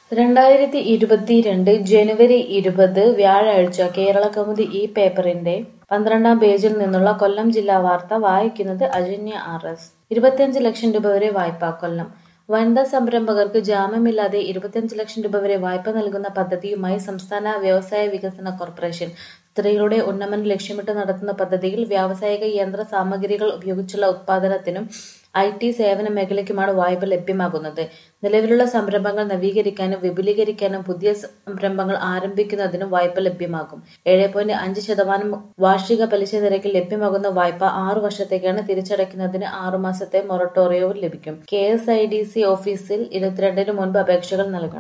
രണ്ടായിരത്തി ഇരുപത്തിരണ്ട് ജനുവരി ഇരുപത് വ്യാഴാഴ്ച കേരളകൗമുദി ഈ പേപ്പറിന്റെ പന്ത്രണ്ടാം പേജിൽ നിന്നുള്ള കൊല്ലം ജില്ലാ വാർത്ത വായിക്കുന്നത് അജന്യ ആർ എസ് ഇരുപത്തിയഞ്ച് ലക്ഷം രൂപ വരെ വായ്പ കൊല്ലം വനിതാ സംരംഭകർക്ക് ജാമ്യമില്ലാതെ ഇരുപത്തിയഞ്ച് ലക്ഷം രൂപ വരെ വായ്പ നൽകുന്ന പദ്ധതിയുമായി സംസ്ഥാന വ്യവസായ വികസന കോർപ്പറേഷൻ സ്ത്രീകളുടെ ഉന്നമനം ലക്ഷ്യമിട്ട് നടത്തുന്ന പദ്ധതിയിൽ വ്യാവസായിക യന്ത്ര സാമഗ്രികൾ ഉപയോഗിച്ചുള്ള ഉത്പാദനത്തിനും ഐ ടി സേവന മേഖലയ്ക്കുമാണ് വായ്പ ലഭ്യമാകുന്നത് നിലവിലുള്ള സംരംഭങ്ങൾ നവീകരിക്കാനും വിപുലീകരിക്കാനും പുതിയ സംരംഭങ്ങൾ ആരംഭിക്കുന്നതിനും വായ്പ ലഭ്യമാകും ഏഴ് പോയിന്റ് അഞ്ച് ശതമാനം വാർഷിക പലിശ നിരക്കിൽ ലഭ്യമാകുന്ന വായ്പ ആറു വർഷത്തേക്കാണ് തിരിച്ചടയ്ക്കുന്നതിന് ആറുമാസത്തെ മൊറട്ടോറിയവും ലഭിക്കും K S I D C ഓഫീസിൽ ഇരുപത്തിരണ്ടിന് മുൻപ് അപേക്ഷകൾ നൽകണം